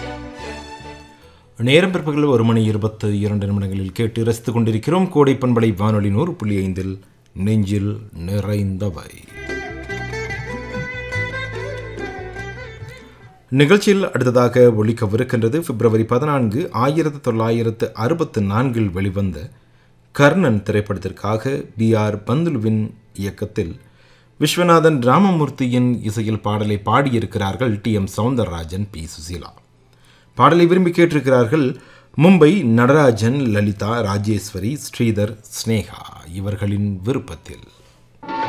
நேரம் பிற்பகல் ஒரு மணி இருபத்து இரண்டு நிமிடங்களில் கேட்டு ரசித்துக் கொண்டிருக்கிறோம் கோடை பண்பலை வானொலி நூறு புள்ளி ஐந்தில் நெஞ்சில் நிறைந்தவை நிகழ்ச்சியில் அடுத்ததாக ஒழிக்கவிருக்கின்றது பிப்ரவரி பதினான்கு ஆயிரத்து தொள்ளாயிரத்து அறுபத்து நான்கில் வெளிவந்த கர்ணன் திரைப்படத்திற்காக பி ஆர் பந்துலுவின் இயக்கத்தில் விஸ்வநாதன் ராமமூர்த்தியின் இசையில் பாடலை பாடியிருக்கிறார்கள் T M Soundararajan P Susheela பாடலை விரும்பி கேட்டிருக்கிறார்கள் மும்பை நடராஜன் லலிதா ராஜேஸ்வரி ஸ்ரீதர் ஸ்னேகா இவர்களின் விருப்பத்தில்